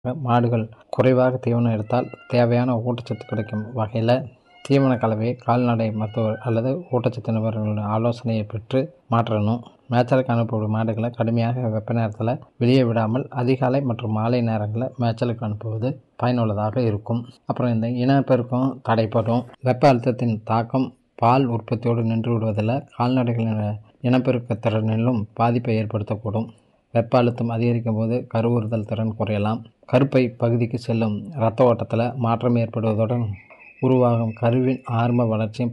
மாடுகள் குறைவாக தீவனம் எடுத்தால் தேவையான ஊட்டச்சத்து கிடைக்கும் வகையில் தீவன கலவையை கால்நடை மருத்துவர் அல்லது ஊட்டச்சத்து நிபுணர்களின் ஆலோசனையை பெற்று மாற்றணும் மேய்ச்சலுக்கு அனுப்பப்படும் மாடுகளை கடுமையாக வெப்ப நேரத்தில் வெளியே விடாமல் அதிகாலை மற்றும் மாலை நேரங்களில் மேய்ச்சலுக்கு அனுப்புவது பயனுள்ளதாக இருக்கும் அப்புறம் இந்த இனப்பெருக்கம் தடைப்படும் வெப்ப அழுத்தத்தின் தாக்கம் பால் உற்பத்தியோடு நின்று விடுவதில் கால்நடைகளின் இனப்பெருக்க திறனிலும் பாதிப்பை ஏற்படுத்தக்கூடும் வெப்ப அழுத்தம் அதிகரிக்கும் போது கருவுறுதல் திறன் குறையலாம் கருப்பை பகுதிக்கு செல்லும் இரத்த ஓட்டத்தில் மாற்றம் ஏற்படுவதுடன் உருவாகும் கருவின் ஆரம்ப வளர்ச்சியும்